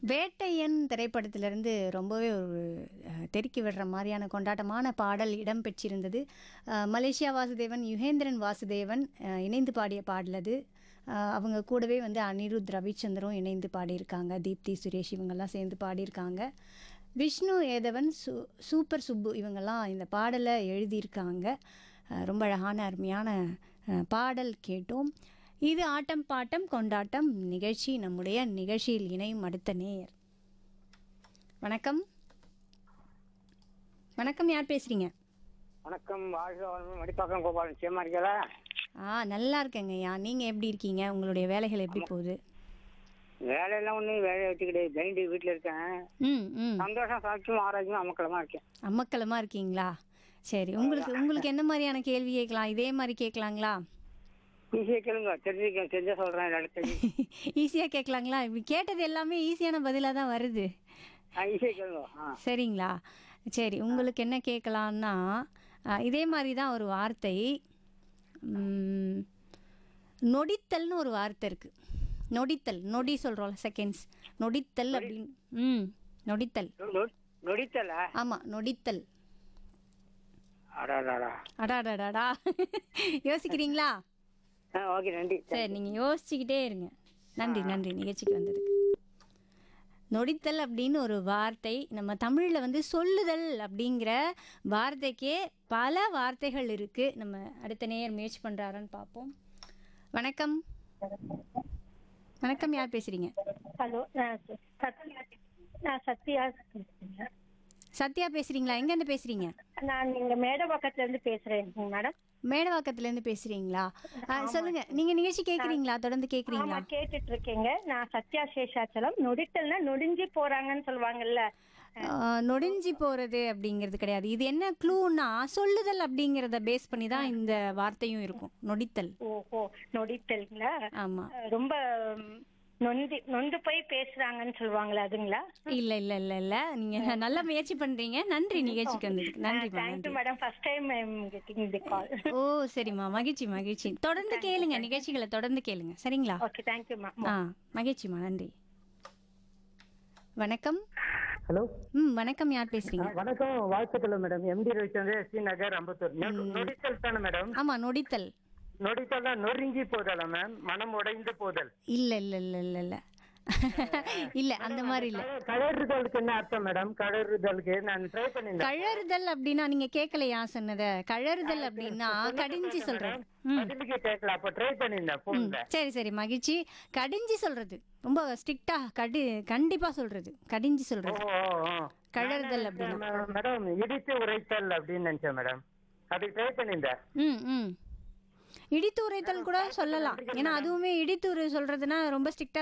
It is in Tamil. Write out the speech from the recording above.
வேட்டையன் திரைப்படத்திலிருந்து ரொம்பவே ஒரு அஹ், தெறிக்கி விடுற மாதிரியான கொண்டாட்டமான பாடல் இடம்பெற்றிருந்தது அஹ், மலேசியா வாசுதேவன் யுகேந்திரன் வாசுதேவன் அஹ், இணைந்து பாடிய பாடல் அது அஹ், அவங்க கூடவே வந்து அனிருத் ரவிச்சந்திரும் இணைந்து பாடியிருக்காங்க தீப்தி சுரேஷ் இவங்கெல்லாம் சேர்ந்து பாடியிருக்காங்க விஷ்ணு ஏதவன் சூ சூப்பர் சுப்பு இவங்கெல்லாம் இந்த பாடலை எழுதியிருக்காங்க அஹ், ரொம்ப அழகான அருமையான அஹ், பாடல் கேட்டோம் இது ஆட்டம் பாட்டம் கொண்டாட்டம் நிகழ்ச்சி நம்முடைய நிகழ்ச்சியில் இணையும் அடுத்த நேயர் வணக்கம் வணக்கம் யார் பேசுறீங்க வணக்கம் வாழ்க வளமுடன் மடிப்பாக்கம் கோபாலன் சேமா இருக்கீங்களா ஆ நல்லா இருக்கேங்கய்யா நீங்கள் எப்படி இருக்கீங்க உங்களுடைய வேலைகள் எப்படி போகுது வேலையெல்லாம் ஒன்றும் வேலையை வச்சுக்கிட்டு ஜெயிண்ட் வீட்டில் இருக்கேன் ம் ம் சந்தோஷம் சாட்சியும் ஆரோக்கியம் அமக்கலமா இருக்கேன் அம்மக்கலமாக இருக்கீங்களா சரி உங்களுக்கு உங்களுக்கு என்ன மாதிரியான கேள்வி கேட்கலாம் இதே மாதிரி கேட்கலாங்களா ஈஸியாக கேளுங்க தெரிஞ்சுக்க தெரிஞ்சா சொல்கிறேன் எல்லாரும் தெரிஞ்சு ஈஸியாக கேட்கலாங்களா இப்படி கேட்டது எல்லாமே ஈஸியான பதிலாக தான் வருது ஆ ஈஸியாக கேளுங்க ஆ சரிங்களா சரி உங்களுக்கு என்ன கேட்கலான்னா ஆ, இதே மாதிரி தான் ஒரு வார்த்தை ம், நொடித்தல்னு ஒரு வார்த்தை இருக்குது நொடித்தல் நொடி சொல்கிறோம்ல செகண்ட்ஸ் நொடித்தல் அப்படின்னு ம் நொடித்தல் நொ- நொ- நொடித்தல ஆமாம் நொடித்தல் அடாடாடா அடாடாடாடா யோசிக்கிறீங்களா ஆ ஓகே நன்றி சரி நீங்கள் யோசிச்சுக்கிட்டே இருங்க நன்றி நன்றி நிகழ்ச்சிக்கு வந்ததுக்கு நொடித்தல் அப்படின்னு ஒரு வார்த்தை நம்ம தமிழில் வந்து சொல்லுதல் அப்படிங்கிற வார்த்தைக்கே பல வார்த்தைகள் இருக்குது நம்ம அடுத்த நேயர் முயற்சி பண்ணுறாரான்னு பார்ப்போம் வணக்கம் வணக்கம் யார் பேசுகிறீங்க ஹலோ நான் ச- சத்யா நான் சத்யா பேசுறேங்க. சத்யா பேசுகிறீங்களா எங்கேருந்து பேசுகிறீங்க நான் இங்க மேடவாக்கத்துல இருந்து பேசுறேன் மேடம் மேடவாக்கத்துலேருந்து பேசுகிறீங்களா சொல்லுங்கள் நீங்கள் நிகழ்ச்சி கேட்குறீங்களா தொடர்ந்து ஆமா கேட்குறீங்களா கேட்டுட்டு இருக்கேங்க நான் சத்யா சேஷாச்சலம் நொடித்தல்னா நொடிஞ்சு போறாங்கன்னு சொல்லுவாங்கல்ல ஆஹ் நொடிஞ்சு போறது அப்படிங்கிறது கிடையாது இது என்ன க்ளூன்னா சொல்லுதல் அப்படிங்கிறத பேஸ் பண்ணி தான் இந்த வார்த்தையும் இருக்கும் நொடித்தல் ஓஹோ நொடித்தல்ங்களா ஆமா அஹ் ரொம்ப ம், நொந்து நொந்து போய் பேசுறாங்கன்னு சொல்லுவாங்களா அதுங்களா இல்ல இல்ல இல்ல இல்ல நீங்க நல்ல முயற்சி பண்றீங்க நன்றி நிகழ்ச்சிக்கு வந்ததுக்கு நன்றிமா தேங்க்யூ நன்றி madam first time getting the call oh சரிம்மா மகிழ்ச்சி மகிழ்ச்சி தொடர்ந்து கேளுங்க நிகழ்ச்சிகளை தொடர்ந்து கேளுங்க சரிங்களா ஓகே தேங்க்யூ மேம் ஆ மகிழ்ச்சிமா நன்றி வணக்கம் ஹலோ ம் வணக்கம் யார் பேசுறீங்க வணக்கம் வாழ்த்துக்கள் மேடம் எம்டி ரவிச்சந்திர ஸ்ரீ நகர் அம்பத்தூர் நொ- நொடித்தல் தானே மேடம் ஆமா நொடித்தல் நொடித்தல் தான் நொறுங்கி போதல மேம் மனம் உடைந்து போதல் இல்ல இல்ல இல்ல இல்ல இல்ல இல்ல அந்த மாதிரி இல்ல கழ- கழறுதலுக்கு என்ன அர்த்தம் மேடம் கழறுதலுக்கு நான் ட்ரை பண்ணியிருந்தேன் கழறுதல் அப்படின்னா நீங்க கேட்கலையா சொன்னத கழறுதல் அப்படின்னா கடிஞ்சு சொல்றது ம் பதிலுக்கு கேட்கல அப்ப ட்ரை பண்ணியிருந்தேன் ம், போன்ல சரி சரி மகிழ்ச்சி கடிஞ்சு சொல்றது ரொம்ப ஸ்ட்ரிக்டா கடி கண்டிப்பா சொல்றது கடிஞ்சு ஓ சொல்றது ஓ, ஓ. கழறுதல் நான் அப்படின்னா நினைச்சேன், மேடம் இடித்து உரைத்தல் அப்படின்னு நினைச்சேன் மேடம் அதுக்கு ட்ரை பண்ணியிருந்தேன் ம் ம் இடித்து உரைத்தல் கூட சொல்லலாம் ஏன்னா அதுவுமே இடித்து உரை சொல்றதுன்னா ரொம்ப ஸ்ட்ரிக்டா